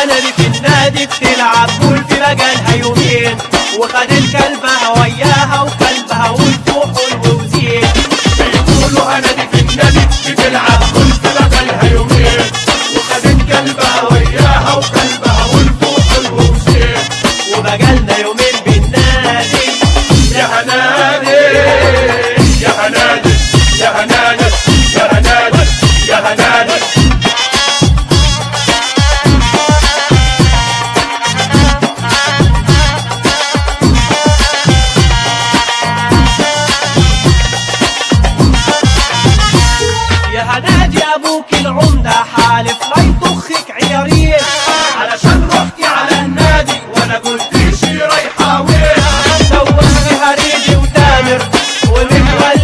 هنادي في النادي بتلعب جول في مجالها يومين وخدت كلبها وياها وكلبها والفوق والوزين بيقولوا هنادي في النادي بتلعب كل في مجالها يومين وخدت كلبها وياها وكلبها والفوق الوزين ومجالنا يومين بالنادي يا هنادي يا هنادي يا هنادي يا هنادي يا هنادي يا هنادي ابوك العمدة حالف لا يطخك عيارين علشان رحتي على النادي وانا قلت شي رايحه وين دوخني هريدي وتامر ومتولي